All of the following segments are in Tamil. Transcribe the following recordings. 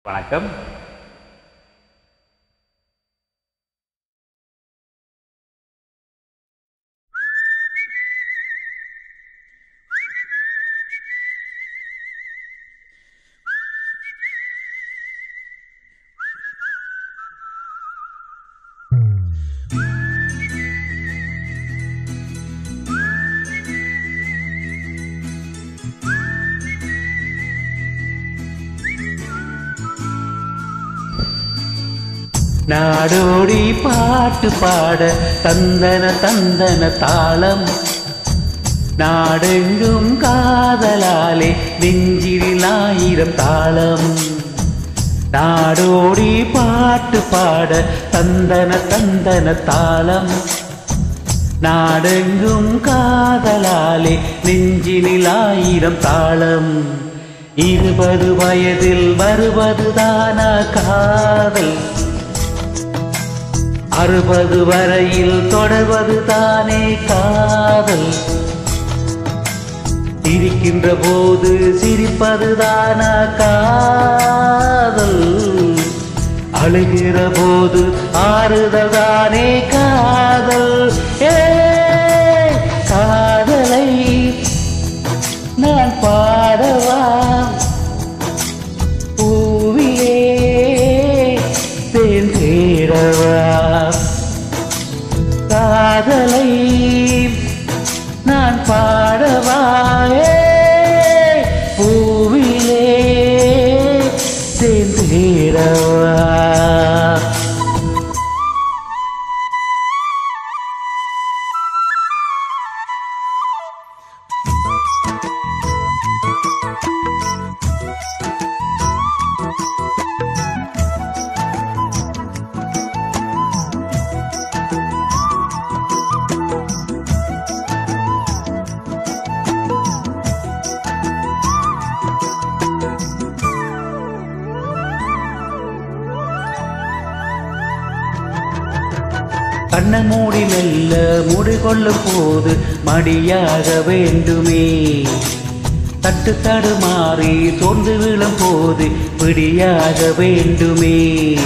வணக்கம் நாடோடி பாட்டு பாட தந்தன தந்தன தாளம் நாடெங்கும் காதலாலே நெஞ்சில் ஆயிரம் தாளம் நாடோடி பாட்டு பாட தந்தன தந்தன தாளம் நாடெங்கும் காதலாலே நெஞ்சினில் ஆயிரம் தாளம் இருபது வயதில் வருவதுதானா காதல் அறுபது வரையில் தொடர்வது தானே காதல் சிரிக்கின்ற போது சிரிப்பது தானா காதல் அழுகிற போது ஆறுதல் தானே காதல் ஏ காதலை நான் பாடவா பூவிலே தேன் தேடவா காதலை நான் பாடவா ஏ, பூவிலே தேன் தேடவா கண்ண மூடி மெல்ல மூடிக்கொள்ளும் போது மடியாக வேண்டுமே தட்டு தடுமாறி சோர்ந்து விழும் போது பிடியாக வேண்டுமே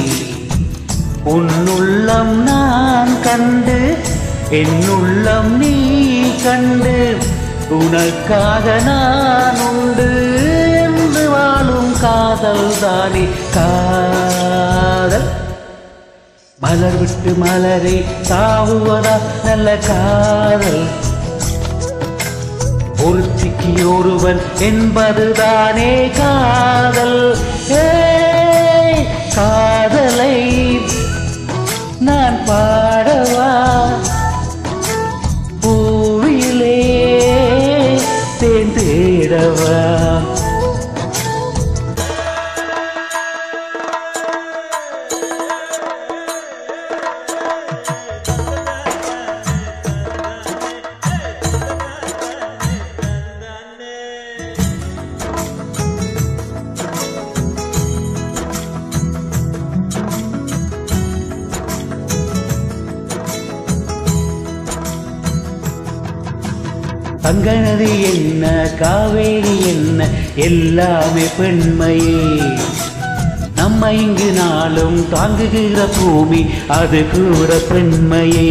உன்னுள்ளம் நான் கண்டு என்னுள்ளம் நீ கண்டு உனக்காக நான் உண்டு என்று வாழும் காதல் தானே காதல் மலர் விட்டு மலரை தாவுவதா நல்ல காதல் ஒருத்திக்கு ஒருவன் என்பதுதானே காதல் ஏய், காதலை நான் பாடவா பூவிலே தேன் தேடவா தங்க நதி என்ன காவேரி என்ன எல்லாமே பெண்மையே நம்ம இங்கு நாளும் தாங்குகிற பூமி அது கூட பெண்மையே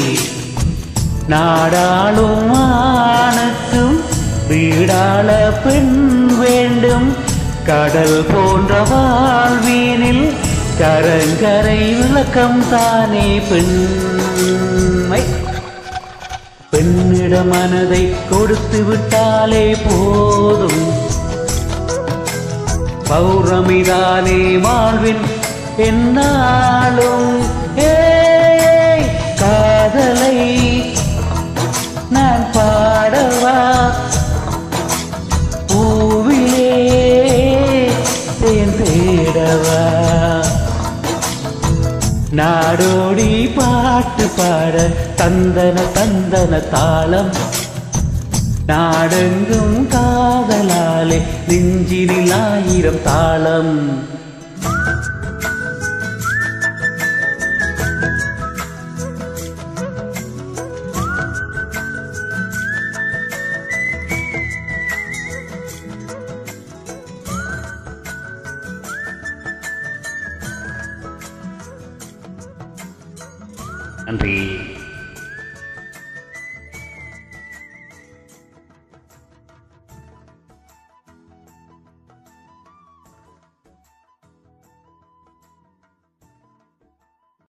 நாடாளும் ஆணுக்கும் வீடாள பெண் வேண்டும் கடல் போன்ற வாழ்வீனில் கரங்கரை விளக்கம் தானே பெண்மை பெண்ணிட மனதை கொடுத்து விட்டாலே போதும் பௌர்ணமிதானே வாழ்வின் என்னாலும் ஏய் காதலை நான் பாடவா பூவிலே தேன் தேடவா நாடோடி பாட்டு பாட தந்தன தந்தன தாளம் நாடெங்கும் காதலாலே நெஞ்சினில் ஆயிரம் தாளம் நன்றி